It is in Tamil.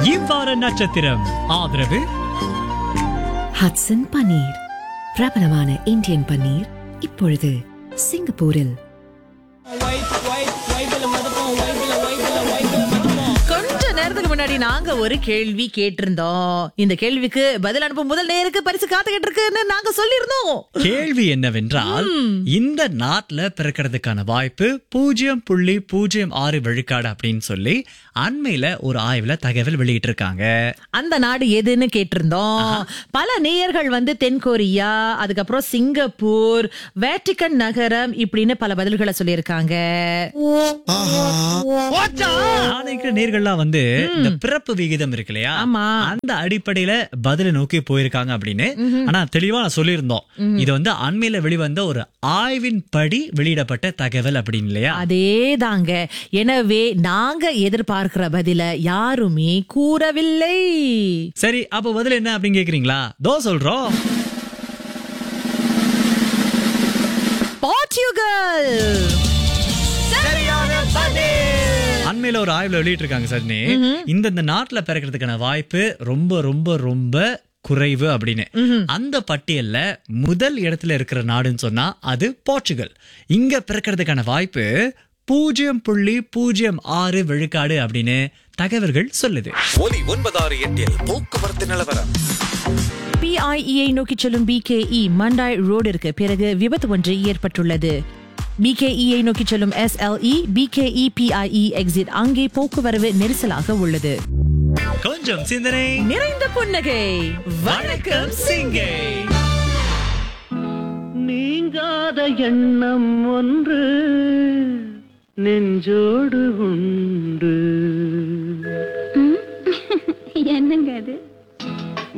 இவ்வார நட்சத்திரம் ஆதரவு ஹட்சன் பன்னீர் பிரபலமான இந்தியன் பன்னீர் இப்பொழுது சிங்கப்பூரில் கொஞ்ச நேரத்துக்கு முன்னாடி நாங்க ஒரு கேள்வி கேட்டிருந்தோம் இந்த கேள்விக்கு பதில் அனுப்பும் முதல் நேருக்கு பரிசு காத்துக்கிட்டு இருக்குன்னு நாங்க சொல்லியிருந்தோம் கேள்வி என்னவென்றால் இந்த நாட்டுல பிறக்கிறதுக்கான வாய்ப்பு பூஜ்ஜியம் புள்ளி பூஜ்ஜியம் ஆறு விழுக்காடு அப்படின்னு சொல்லி அண்மையில ஒரு ஆய்வுல தகவல் வெளியிட்டு இருக்காங்க அந்த நாடு எதுன்னு கேட்டிருந்தோம் பல நேயர்கள் வந்து தென்கொரியா அதுக்கப்புறம் சிங்கப்பூர் வேட்டிக்கன் நகரம் இப்படின்னு பல பதில்களை சொல்லியிருக்காங்க நாளைக்கு நேர்கள்லாம் வந்து இந்த பிறப்பு விகிதம் இருக்கு இல்லையா ஆமா. அந்த அடிப்படையில பதில நோக்கி போயிருக்காங்க அப்படின்னு ஆனா தெளிவா நான் சொல்லியிருந்தோம் இது வந்து அண்மையில வெளிவந்த ஒரு ஆய்வின் படி வெளியிடப்பட்ட தகவல் அப்படின்னு இல்லையா அதேதாங்க எனவே நாங்க எதிர்பார்க்கிற பதில யாருமே கூறவில்லை சரி அப்ப பதில் என்ன அப்படின்னு கேக்குறீங்களா தோ சொல்றோம் போர்ச்சுகல் அண்மையில ஒரு ஆய்வுல வெளியிட்டு இருக்காங்க சஜினி இந்த இந்த நாட்டுல பிறக்கிறதுக்கான வாய்ப்பு ரொம்ப ரொம்ப ரொம்ப குறைவு அப்படின்னு அந்த பட்டியல்ல முதல் இடத்துல இருக்கிற நாடுன்னு சொன்னா அது போர்ச்சுகல் இங்க பிறக்கிறதுக்கான வாய்ப்பு பூஜ்ஜியம் புள்ளி பூஜ்ஜியம் ஆறு விழுக்காடு அப்படின்னு தகவல்கள் சொல்லுது ஒலி ஒன்பதாறு எட்டில் போக்குவரத்து நிலவரம் பிஐஇயை நோக்கி செல்லும் பிகேஇ மண்டாய் ரோடிற்கு பிறகு விபத்து ஒன்று ஏற்பட்டுள்ளது பிகேஇயை நோக்கி செல்லும் எஸ்எல்இ பிகேஇ பிஐஇ எக்ஸிட் அங்கே போக்குவரவு நெரிசலாக உள்ளது கொஞ்சம் சிந்தனை நிறைந்த புன்னகை வணக்கம் சிங்கை நீங்காத எண்ணம் ஒன்று நெஞ்சோடு உண்டு என்னங்க அது